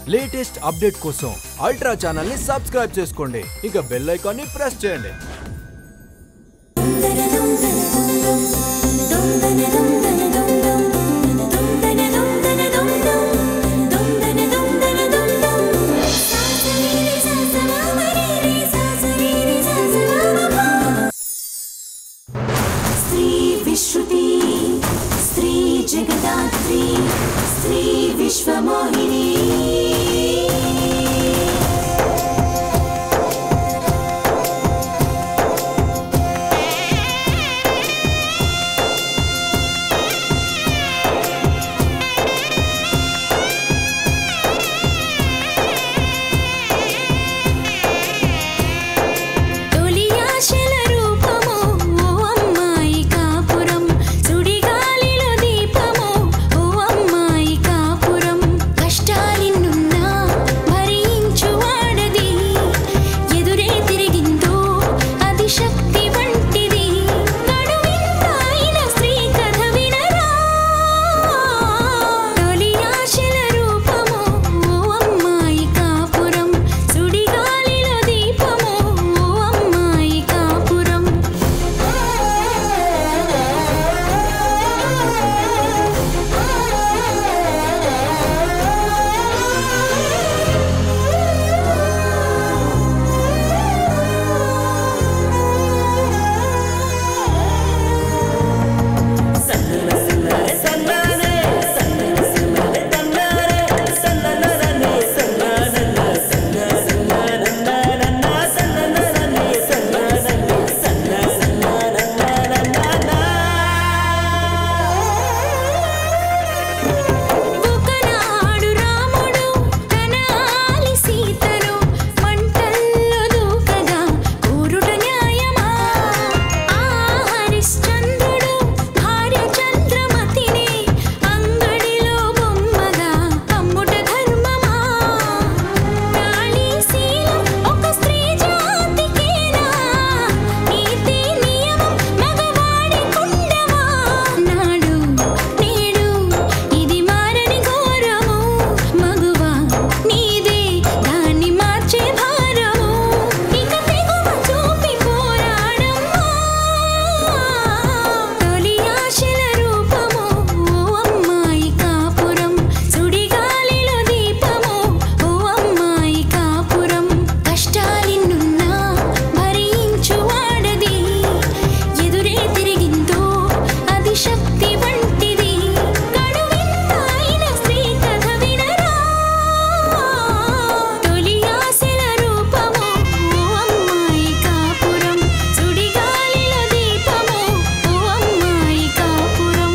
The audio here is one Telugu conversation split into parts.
లేటెస్ట్ అప్డేట్ కోసం అల్ట్రా ఛానల్ ని సబ్స్క్రైబ్ చేసుకోండి ఇక బెల్ ఐకాన్ ని ప్రెస్ చేయండి స్త్రీ విశ్రుతి స్త్రీ జగదాత్రి స్త్రీ విశ్వమోహిని తొలి ఆశల రూపము ఓ అమ్మాయి కాపురం సుడిగాలిలో దీపము ఓ అమ్మాయి కాపురం కష్టాలిన్నున్నా భరించు వాడది ఎదురే తిరిగిందో అది శక్తి వంటిది నడువింతాయిన స్త్రీ కథ వినరా తొలి ఆశల రూపము ఓ అమ్మాయి కాపురం సుడిగాలిలో దీపము ఓ అమ్మాయి కాపురం ఒకనాడు రాముడు తన ఆలి సీతను మంటల్లో దూకగా కూరుట న్యాయమా ఆ హరిశ్చంద్రుడు భార్య చంద్రమతిని అంగడిలో బొమ్మగా అమ్ముట ధర్మమా నాళీశీలం ఒక స్త్రీ జాతికేనా నీతి నియమం మగవాడి కుండమా నాడు నేడు ఇది మారని ఘోరము మగువా నీదే దాన్ని మార్చే భారము ఇక తెగువ చూపి పోరాడమ్మా తొలి ఆశల రూపము ఓ అమ్మాయి కాపురం సుడిగాలిలో దీపము ఓ అమ్మాయి కాపురం కష్టాలిన్నున్నా భరించు వాడది ఎదురే తిరిగిందో అది శక్తి వంటిది కడువింతాయిన స్త్రీ కథ వినరా తొలి ఆశల రూపము ఓ అమ్మాయి కాపురం సుడిగాలిలో దీపము ఓ అమ్మాయి కాపురం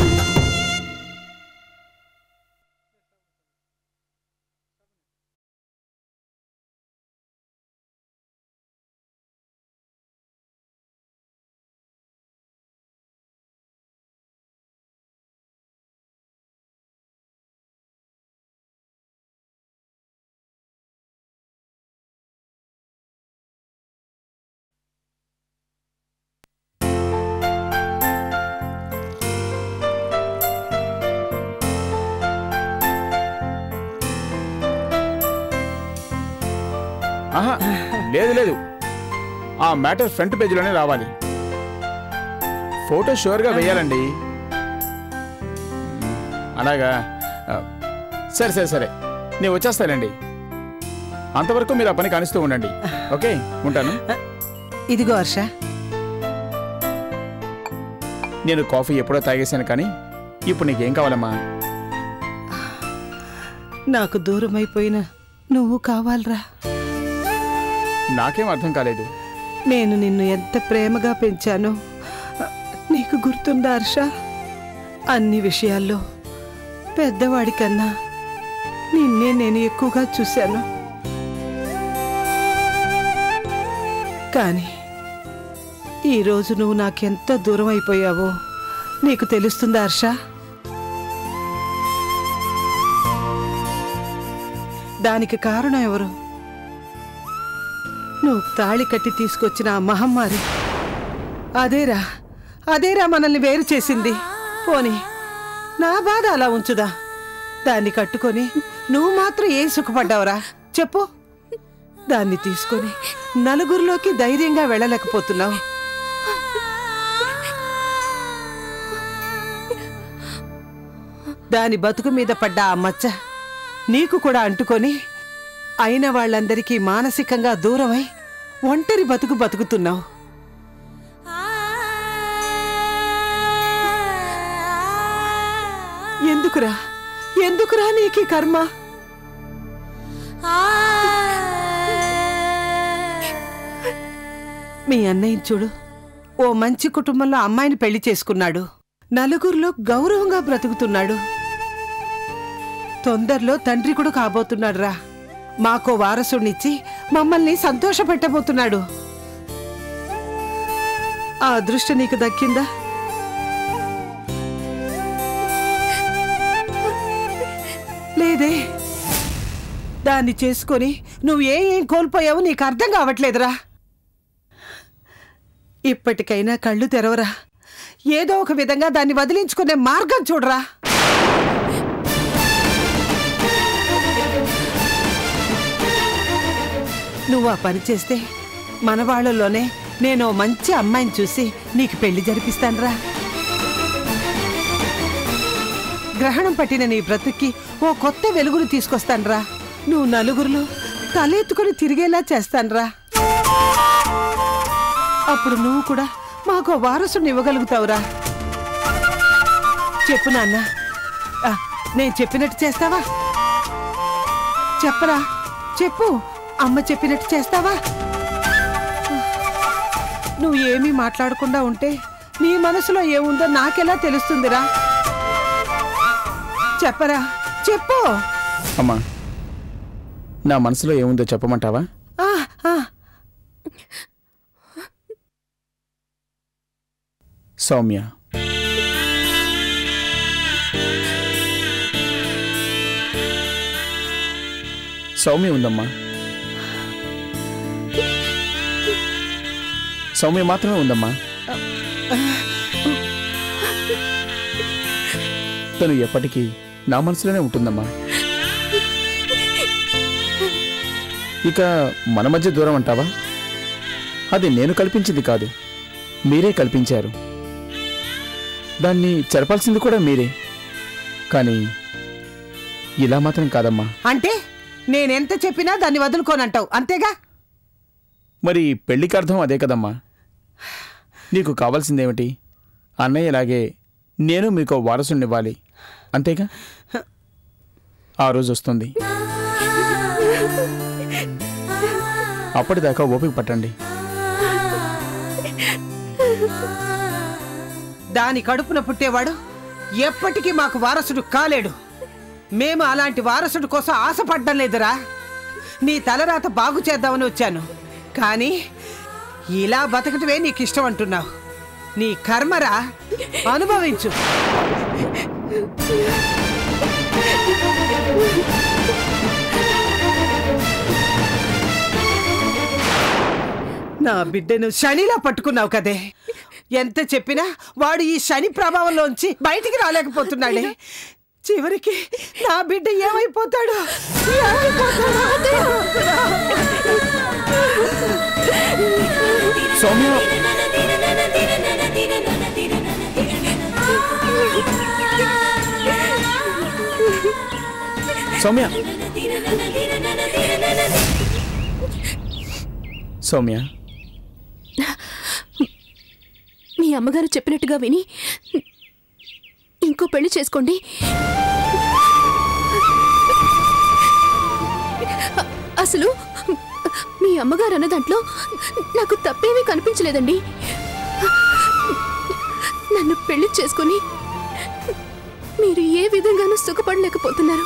ఆహా లేదు లేదు ఆ మ్యాటర్ ఫ్రంట్ పేజీలోనే రావాలి ఫోటో షూర్గా వేయాలండి అలాగా ఆ, సరే సరే సరే నేను వచ్చేస్తానండి అంతవరకు మీరు ఆ పని కానిస్తూ ఉండండి ఓకే ఉంటాను ఇదిగో హర్ష నేను కాఫీ ఎప్పుడో తాగేశాను కానీ ఇప్పుడు నీకేం కావాలమ్మా నాకు దూరమైపోయిన నువ్వు కావాలరా నాకేం అర్థం కాలేదు నేను నిన్ను ఎంత ప్రేమగా పెంచానో నీకు గుర్తుందా హర్ష అన్ని విషయాల్లో పెద్దవాడి కన్నా నిన్నే నేను ఎక్కువగా చూశాను కానీ ఈరోజు నువ్వు నాకెంత దూరం అయిపోయావో నీకు తెలుస్తుందా హర్ష దానికి కారణం ఎవరు నువ్వు తాళి కట్టి తీసుకొచ్చిన ఆ మహమ్మారి అదేరా అదేరా మనల్ని వేరు చేసింది పోని నా బాధ అలా ఉంచుదా దాన్ని కట్టుకొని నువ్వు మాత్రం ఏం సుఖపడ్డావురా చెప్పు దాన్ని తీసుకొని నలుగురిలోకి ధైర్యంగా వెళ్ళలేకపోతున్నావు దాని బతుకు మీద పడ్డ ఆ మచ్చ నీకు కూడా అంటుకొని అయిన వాళ్ళందరికీ మానసికంగా దూరమై ఒంటరి బతుకు బతుకుతున్నావు ఎందుకురా ఎందుకురా నీకీ కర్మ మీ అన్నయ్య చూడు ఓ మంచి కుటుంబంలో అమ్మాయిని పెళ్లి చేసుకున్నాడు నలుగురిలో గౌరవంగా బ్రతుకుతున్నాడు తొందరలో తండ్రి కూడా కాబోతున్నాడు రా మాకో వారసుడినిచ్చి మమ్మల్ని సంతోషపెట్టబోతున్నాడు ఆ అదృష్టం నీకు దక్కిందా లేదే దాన్ని చేసుకొని నువ్వు ఏ ఏం కోల్పోయావో నీకు అర్థం కావట్లేదురా ఇప్పటికైనా కళ్ళు తెరవరా ఏదో ఒక విధంగా దాన్ని వదిలించుకునే మార్గం చూడరా నువ్వు ఆ పని చేస్తే మన వాళ్ళలోనే నేను ఓ మంచి అమ్మాయిని చూసి నీకు పెళ్లి జరిపిస్తానురా గ్రహణం పట్టిన నీ బ్రతుక్కి ఓ కొత్త వెలుగును తీసుకొస్తానురా నువ్వు నలుగురిలో తలెత్తుకుని తిరిగేలా చేస్తానురా అప్పుడు నువ్వు కూడా మాకు వారసుని ఇవ్వగలుగుతావురా చెప్పు నాన్న ఆ, నేను చెప్పినట్టు చేస్తావా చెప్పరా చెప్పు అమ్మ చెప్పినట్టు చేస్తావా నువ్వు ఏమీ మాట్లాడకుండా ఉంటే నీ మనసులో ఏముందో నాకెలా తెలుస్తుందిరా చెప్పరా చెప్పు అమ్మా నా మనసులో ఏముందో చెప్పమంటావా ఆ, ఆ, సౌమ్య సౌమ్య ఉందమ్మా సౌమ్య మాత్రమే ఉందమ్మా తను ఎప్పటికీ నా మనసులోనే ఉంటుందమ్మా ఇక మన మధ్య దూరం అంటావా అది నేను కల్పించింది కాదు మీరే కల్పించారు దాన్ని చెరపాల్సింది కూడా మీరే కానీ ఇలా మాత్రం కాదమ్మా అంటే నేనెంత చెప్పినా దాన్ని వదులుకోనంటావు అంతేగా మరి పెళ్లికి అర్థం అదే కదమ్మా నీకు కావాల్సిందేమిటి అన్నయ్యలాగే నేను మీకు వారసునివ్వాలి అంతేగా ఆ రోజు వస్తుంది అప్పటిదాకా ఓపిక పట్టండి దాని కడుపున పుట్టేవాడు ఎప్పటికీ మాకు వారసుడు కాలేడు మేము అలాంటి వారసుడు కోసం ఆశపడ్డం లేదురా నీ తలరాత బాగు చేద్దామని వచ్చాను కానీ ఇలా బతకటమే నీకు ఇష్టం అంటున్నావు నీ కర్మరా అనుభవించు నా బిడ్డను శనిలా పట్టుకున్నావు కదే ఎంత చెప్పినా వాడు ఈ శని ప్రభావంలోంచి బయటికి రాలేకపోతున్నాడే చివరికి నా బిడ్డ ఏమైపోతాడు ఏమైపోతాడో? సౌమ్య సౌమ్య సౌమ్య మీ అమ్మగారు చెప్పినట్టుగా విని ఇంకో పెళ్లి చేసుకోండి అ- అసలు మీ అమ్మగారు అన్న దాంట్లో నాకు తప్పేమీ కనిపించలేదండి నన్ను పెళ్లి చేసుకొని మీరు ఏ విధంగానూ సుఖపడలేకపోతున్నారు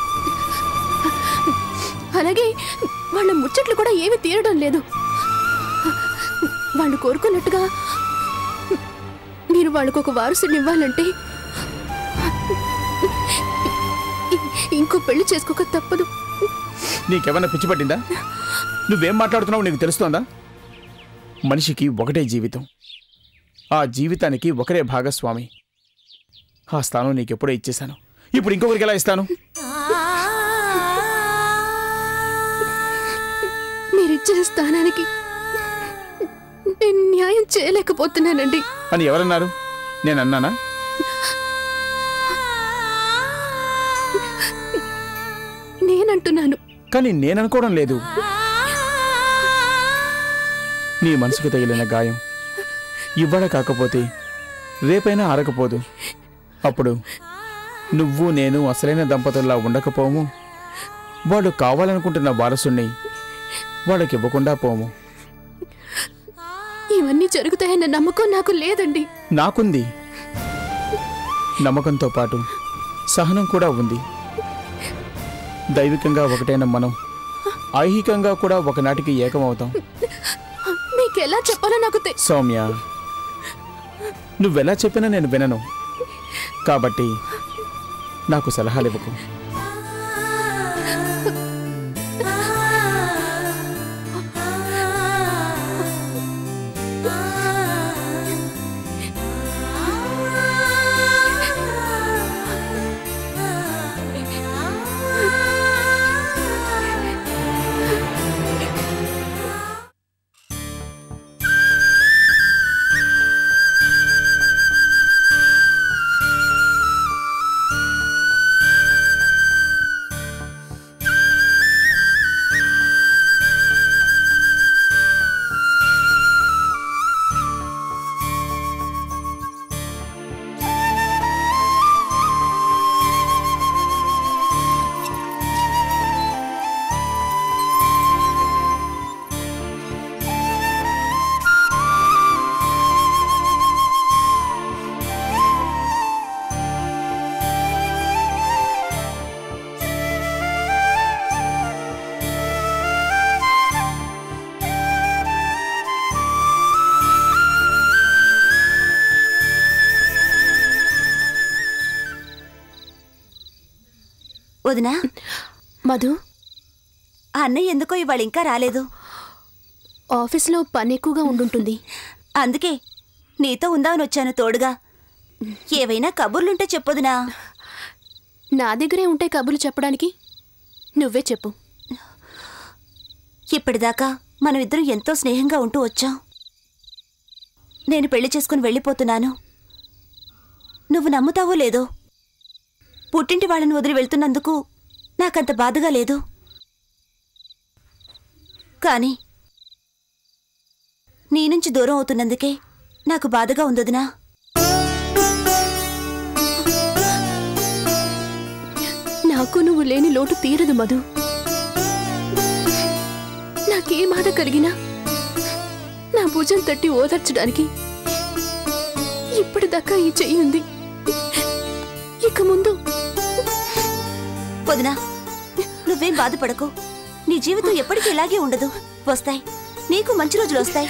అలాగే వాళ్ళ ముచ్చట్లు కూడా ఏమీ తీరడం లేదు వాళ్ళు కోరుకున్నట్టుగా మీరు వాళ్ళకు ఒక వారసుని ఇవ్వాలంటే ఇ- ఇంకో పెళ్లి చేసుకోక తప్పదు నీకేమన్నా పిచ్చి పట్టిందా నువ్వేం మాట్లాడుతున్నావు నీకు తెలుస్తోందా మనిషికి ఒకటే జీవితం ఆ జీవితానికి ఒకరే భాగస్వామి ఆ స్థానం నీకెప్పుడో ఇచ్చేశాను ఇప్పుడు ఇంకొకరికి ఎలా ఇస్తాను ఇచ్చిన స్థానానికి నేను న్యాయం చేయలేకపోతున్నానండి అని ఎవరన్నారు నేను అన్నానా నేనంటున్నాను కానీ నేను అనుకోవడం లేదు నీ మనసుకు తగిలిన గాయం ఇవ్వడ కాకపోతే రేపైనా ఆరకపోదు అప్పుడు నువ్వు నేను అసలైన దంపతుల్లా ఉండకపోము వాడు కావాలనుకుంటున్న వారసుణ్ణి వాడికి ఇవ్వకుండా పోము ఇవన్నీ జరుగుతాయన్న నమ్మకం నాకు లేదండి నాకుంది నమ్మకంతో పాటు సహనం కూడా ఉంది దైవికంగా ఒకటైన మనం ఐహికంగా కూడా ఒకనాటికి ఏకమవుతాం మీకు ఎలా చెప్పాలో నాకు తె సౌమ్య నువ్వెలా చెప్పినా నేను వినను కాబట్టి నాకు సలహాలు ఇవ్వకు వదినా మధు ఆ అన్నయ్య ఎందుకో ఇవాళ ఇంకా రాలేదు ఆఫీస్లో పని ఎక్కువగా ఉండుంటుంది అందుకే నీతో ఉందామని వచ్చాను తోడుగా ఏవైనా కబుర్లుంటే చెప్పొదినా నా దగ్గరే ఉంటే కబుర్లు చెప్పడానికి నువ్వే చెప్పు ఇప్పటిదాకా మనం ఇద్దరం ఎంతో స్నేహంగా ఉంటూ వచ్చాం నేను పెళ్లి చేసుకుని వెళ్ళిపోతున్నాను నువ్వు నమ్ముతావో లేదో పుట్టింటి వాళ్ళని వదిలి వెళ్తున్నందుకు నాకంత బాధగా లేదు కానీ నీ నుంచి దూరం అవుతున్నందుకే నాకు బాధగా ఉందదినా నాకు నువ్వు లేని లోటు తీరదు మధు నాకే బాధ కలిగినా నా భుజం తట్టి ఓదార్చడానికి ఇప్పటిదాకా ఈ చెయ్యి ఉంది ఇక ముందు వదినా నువ్వేం బాధపడకు నీ జీవితం ఎప్పటికీ ఇలాగే ఉండదు వస్తాయి నీకు మంచి రోజులు వస్తాయి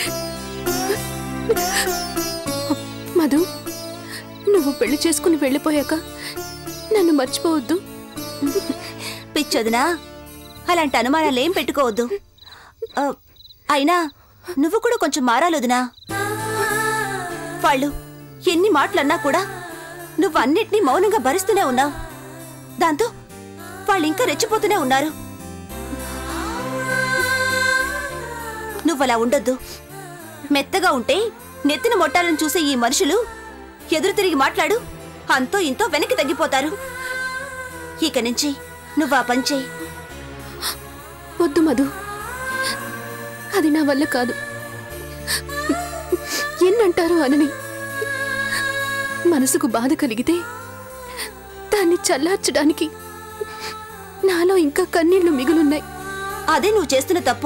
మధు నువ్వు పెళ్లి చేసుకుని వెళ్ళిపోయాక నన్ను మర్చిపోవద్దు పిచ్చొదినా అలాంటి అనుమానాలేం పెట్టుకోవద్దు ఆ, అయినా నువ్వు కూడా కొంచెం మారాలొదినా వాళ్ళు ఎన్ని మాటలన్నా కూడా నువ్వు అన్నిటినీ మౌనంగా భరిస్తూనే ఉన్నావు దాంతో వాళ్ళు ఇంకా రెచ్చిపోతూనే ఉన్నారు నువ్వలా ఉండొద్దు మెత్తగా ఉంటే నెత్తిన మొట్టాలను చూసే ఈ మనుషులు ఎదురు తిరిగి మాట్లాడు అంతో ఇంతో వెనక్కి తగ్గిపోతారు ఇక నుంచి నువ్వు ఆ పని చేయి వద్దు మధు అది నా వల్ల కాదు ఎన్నంటారు అనని మనసుకు బాధ కలిగితే దాన్ని చల్లార్చడానికి నాలో ఇంకా కన్నీళ్లు మిగులున్నాయి అదే నువ్వు చేస్తున్న తప్పు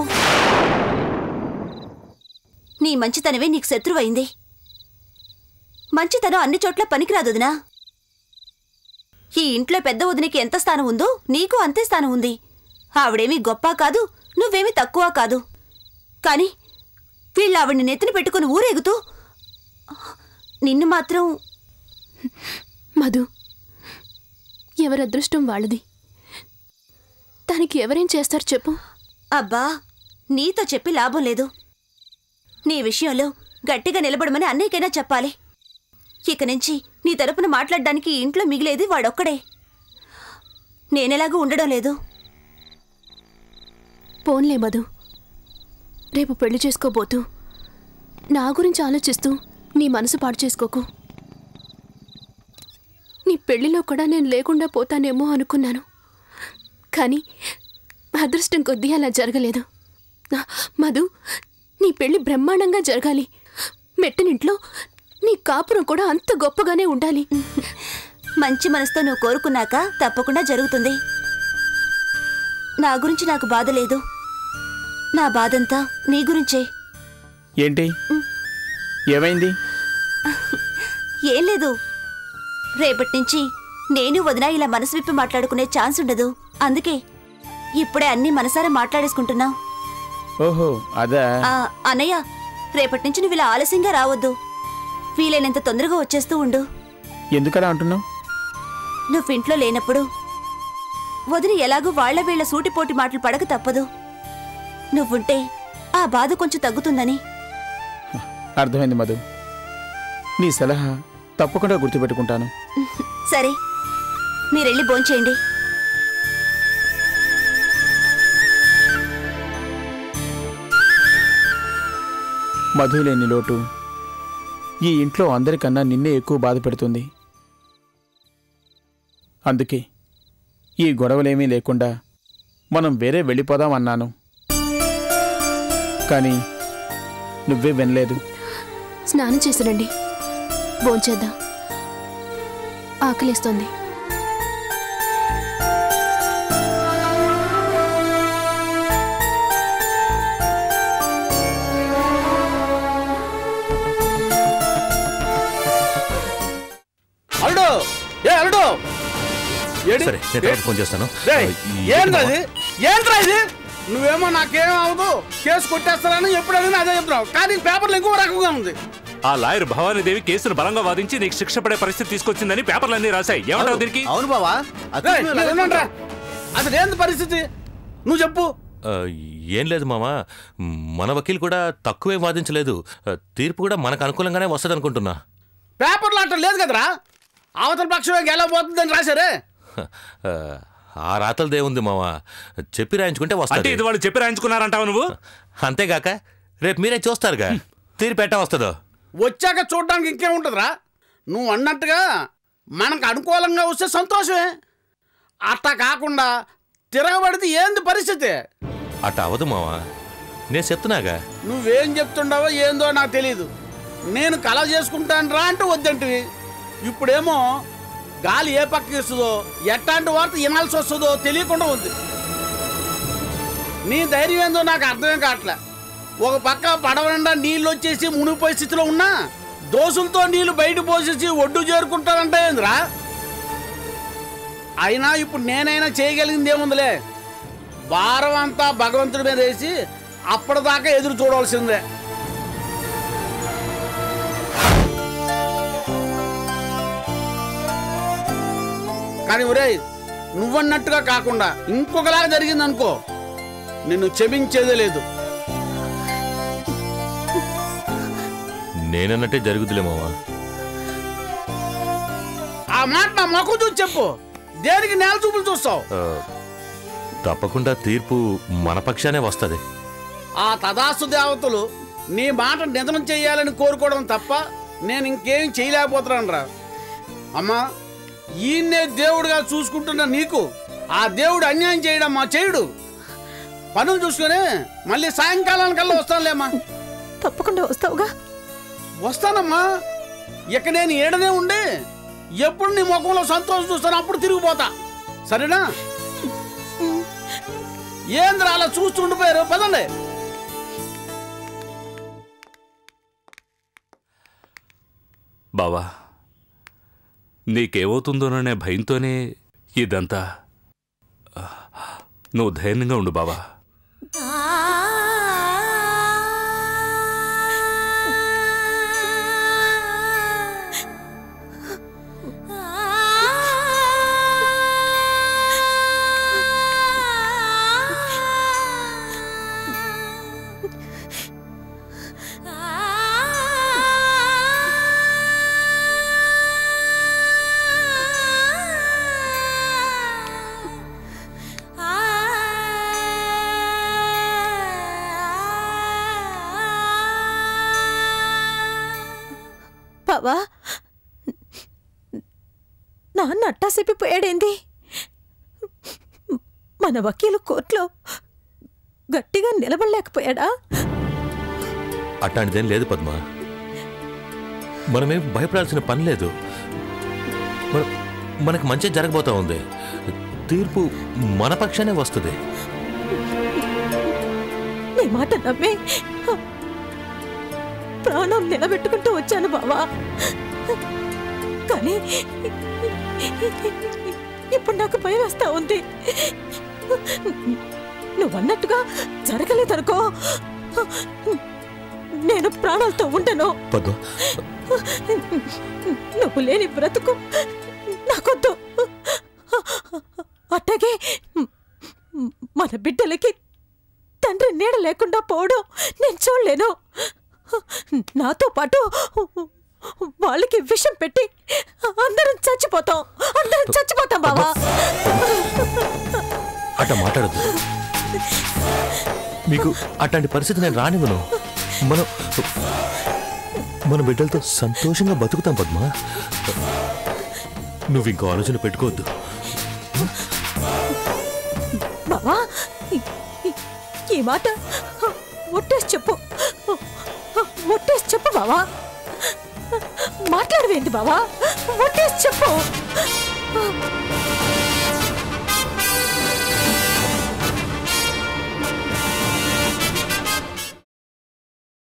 నీ మంచితనమే నీకు శత్రువైంది మంచితనం అన్ని చోట్ల పనికిరాదు వదినా ఈ ఇంట్లో పెద్ద వదినికి ఎంత స్థానం ఉందో నీకు అంతే స్థానం ఉంది ఆవిడేమీ గొప్ప కాదు నువ్వేమీ తక్కువ కాదు కానీ వీళ్ళు ఆవిడ్ని నెత్తిన పెట్టుకుని ఊరేగుతూ నిన్ను మాత్రం మధు ఎవరి అదృష్టం వాళ్ళది దానికి ఎవరేం చేస్తారు చెప్పు అబ్బా నీతో చెప్పి లాభం లేదు నీ విషయంలో గట్టిగా నిలబడమని అన్నయ్యకైనా చెప్పాలి ఇక నుంచి నీ తరపున మాట్లాడడానికి ఈ ఇంట్లో మిగిలేది వాడొక్కడే నేనెలాగూ ఉండడం లేదు పోన్లే మధు రేపు పెళ్లి చేసుకోబోతూ నా గురించి ఆలోచిస్తూ నీ మనసు పాడు చేసుకోకు నీ పెళ్లిలో కూడా నేను లేకుండా పోతానేమో అనుకున్నాను కానీ అదృష్టం కొద్దీ అలా జరగలేదు ఆ, మధు నీ పెళ్లి బ్రహ్మాండంగా జరగాలి మెట్టనింట్లో నీ కాపురం కూడా అంత గొప్పగానే ఉండాలి మంచి మనసుతో నువ్వు కోరుకున్నాక తప్పకుండా జరుగుతుంది నా గురించి నాకు బాధ లేదు నా బాధంతా నీ గురించే ఏంటి ఏమైంది ఏం లేదు రేపటి నుంచి నేను వదిన ఇలా మనసు విప్పి మాట్లాడుకునే ఛాన్స్ ఉండదు అందుకే ఇప్పుడే అన్ని మనసారా మాట్లాడేసుకుంటున్నాం ఓహో అదా ఆ, అన్నయ్య రేపటి నుంచి నువ్వు ఇలా ఆలస్యంగా రావద్దు వీలైనంత తొందరగా వచ్చేస్తూ ఉండు ఎందుకలా అంటున్నావు నువ్వు ఇంట్లో లేనప్పుడు వదిన ఎలాగూ వాళ్ళ వీళ్ళ సూటిపోటి మాటలు పడక తప్పదు నువ్వుంటే ఆ బాధ కొంచెం తగ్గుతుందని అర్థమైంది మధు నీ సలహా తప్పకుండా గుర్తుపెట్టుకుంటాను సరే మీరెళ్ళి భోంచేయండి మధు లేని లోటు ఈ ఇంట్లో అందరికన్నా నిన్నే ఎక్కువ బాధ పెడుతుంది అందుకే ఈ గొడవలేమీ లేకుండా మనం వేరే వెళ్ళిపోదాం అన్నాను కానీ నువ్వే వినలేదు స్నానం చేసిరండి భోంచేద్దాం ఆకలిస్తోంది అల్లుడు ఏ అల్లుడు ఏడి? సరే నేను తర్వాత ఫోన్ చేస్తాను రేయ్, ఈ- ఏంట్రా ఇది ఏంట్రా ఇది నువ్వేమో నాకేం అవ్వదు కేసు కొట్టేస్తానని ఎప్పుడు అడిగినా అదే చెప్తున్నావు కానీ పేపర్లు ఇంకో రకంగా ఉంది ఆ లాయర్ భవానీదేవి కేసును బలంగా వాదించి నీకు శిక్ష పడే పరిస్థితి తీసుకొచ్చిందని పేపర్లన్నీ రాశాయి ఏమంటావు దీనికి అవును బావా రేయ్, మీరు ఉండండిరా. అసలు ఏంది పరిస్థితి నువ్వు చెప్పు ఆ, ఏం లేదు మామ మన వకీల్ కూడా తక్కువే వాదించలేదు ఆ, తీర్పు కూడా మనకు అనుకూలంగానే వస్తుంది అనుకుంటున్నా పేపర్లో అట్లా లేదు కదరా అవతల పక్షమే గెలవబోతుందని రాశారే ఆ, ఆ రాతలు దేవుంది మామ చెప్పి రాయించుకుంటే అంటే వస్తుంది ఇది వాళ్ళు చెప్పి రాయించుకున్నారంటావు నువ్వు అంతేగాక రేపు మీరే చూస్తారుగా తీర్పు ఎట్టా వస్తుందో వచ్చాక చూడడానికి ఇంకేముంటుందిరా నువ్వు అన్నట్టుగా మనకు అనుకూలంగా వస్తే సంతోషమే అట్టా కాకుండా తిరగబడితే ఏంది పరిస్థితి అట్ట అవదు మామ నేను చెప్తున్నాగా నువ్వేం చెప్తుండవో ఏందో నాకు తెలియదు నేను కళ చేసుకుంటాను రా అంటే వద్దంటివి ఇప్పుడేమో గాలి ఏ పక్కకి ఇస్తుందో ఎట్లాంటి వార్త వినాల్సి వస్తుందో తెలియకుండా ఉంది నీ ధైర్యం ఏందో నాకు అర్థమే కావట్లే ఒక పక్క పడవ నిండా నీళ్ళు వచ్చేసి మునిగిపోయే స్థితిలో ఉన్నా దోసులతో నీళ్లు బయట పోసేసి ఒడ్డు చేరుకుంటానంటే ఏందిరా అయినా ఇప్పుడు నేనైనా చేయగలిగింది ఏముందిలే భారం అంతా భగవంతుడి మీద వేసి అప్పటిదాకా ఎదురు చూడవలసిందే కానీ ఒరేయ్ నువ్వన్నట్టుగా కాకుండా ఇంకొకలాగా జరిగింది అనుకో నిన్ను క్షమించేదే లేదు నేనన్నట్టే జరుగుతులే మామ ఆ మాట నా మొఖం చూసి చెప్పు దేనికి నేల చూపులు చూస్తావు ఆ, తప్పకుండా తీర్పు మన పక్షానే వస్తుంది ఆ తదాస్తు దేవతలు నీ మాట నిధనం చేయాలని కోరుకోవడం తప్ప నేను ఇంకేం చేయలేకపోతున్నాను రా అమ్మా ఈయన్నే దేవుడిగా చూసుకుంటున్న నీకు ఆ దేవుడు అన్యాయం చేయడం మా చేయుడు పనులు చూసుకొని మళ్ళీ సాయంకాలానికల్లా వస్తానులేమ్మా తప్పకుండా వస్తావుగా వస్తానమ్మా ఇక నేను ఏడనే ఉండి ఎప్పుడు నీ ముఖంలో సంతోషం చూస్తాను అప్పుడు తిరిగిపోతా సరేనా ఏంద్రా అలా చూస్తుండిపోయారు పదండి బావా నీకేమవుతుందోననే భయంతోనే ఇదంతా ఆ, నువ్వు ధైర్యంగా ఉండు బావా ఆ బావా నాన్న అట్టాసిప్పిపోయాడేంది మన వకీలు కోర్టులో గట్టిగా నిలబడలేకపోయాడా అట్లాంటిదేం లేదు పద్మ మనమేం భయపడాల్సిన పని లేదు మన- మనకు మంచి జరగబోతా ఉంది తీర్పు మన పక్షానే వస్తుంది నీ మాట నమ్మి ప్రాణం నిలబెట్టుకుంటూ వచ్చాను బావా కానీ ఇప్పుడు నాకు భయం వేస్తా ఉంది నువ్వన్నట్టుగా జరగలేదనుకో నేను ప్రాణాలతో ఉండను పద్మ నువ్వు లేని బ్రతుకు నాకొద్దు అట్టగే మన బిడ్డలకి తండ్రి నీడ లేకుండా పోవడం నేను చూడలేను నాతో పాటు వాళ్ళకి విషం పెట్టి అందరం చచ్చిపోతాం అందరం చచ్చిపోతాం బావా అట్ట మాట్లాడద్దు మీకు అట్లాంటి పరిస్థితి నేను రానివ్వను మనం మన బిడ్డలతో సంతోషంగా బతుకుతాం పద్మ నువ్వు ఇంకో ఆలోచన పెట్టుకోవద్దు బావా ఈ- ఈ- ఈ మాట ఒట్టేసి చెప్పు ఒట్టేసి చెప్పు బావా మాట్లాడవేంటి బావా ఒట్టేసి చెప్పు